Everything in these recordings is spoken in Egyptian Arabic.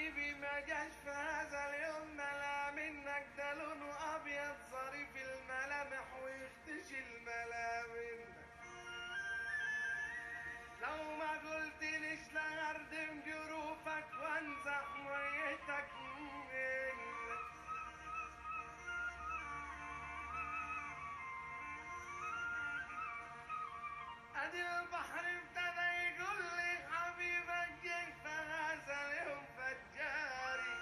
حبيبي ما جاش في هذا اليوم ملا منك ده لونه ابيض ظريف الملامح ويختشي الملامح لو ما قلتليش لغردم جروفك وانزح ميتك منك ادي البحر ابتدى يقول لي حبيبك جاي في هذا اليوم فجاري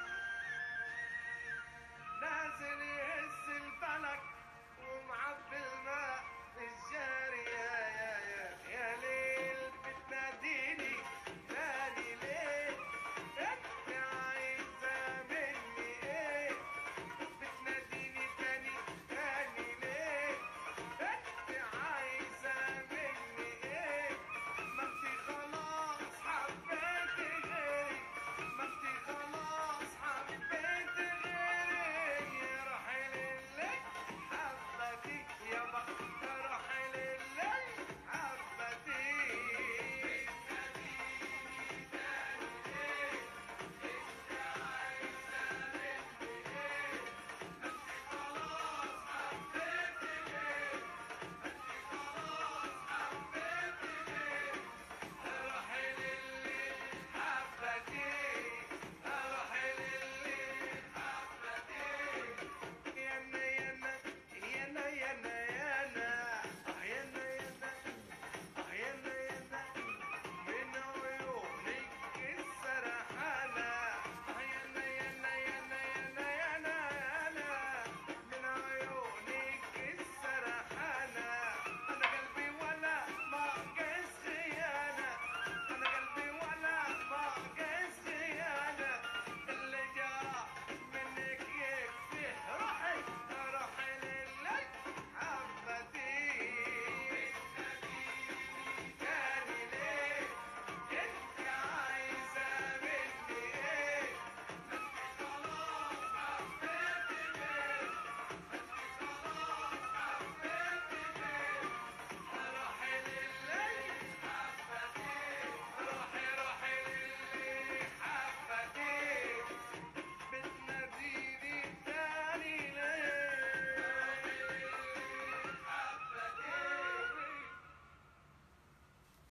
نازل يهز الفلك ومعبي الماء في الجاري يا يا يا يا ليل بتناديني نادي ليه انت عايزه مني ايه بتناديني تاني تاني ليه انت عايزه مني ايه ما انت خلاص حبيت غيري ما انت خلاص حبيت غيري يا رحيل اللي حبتك يا بخت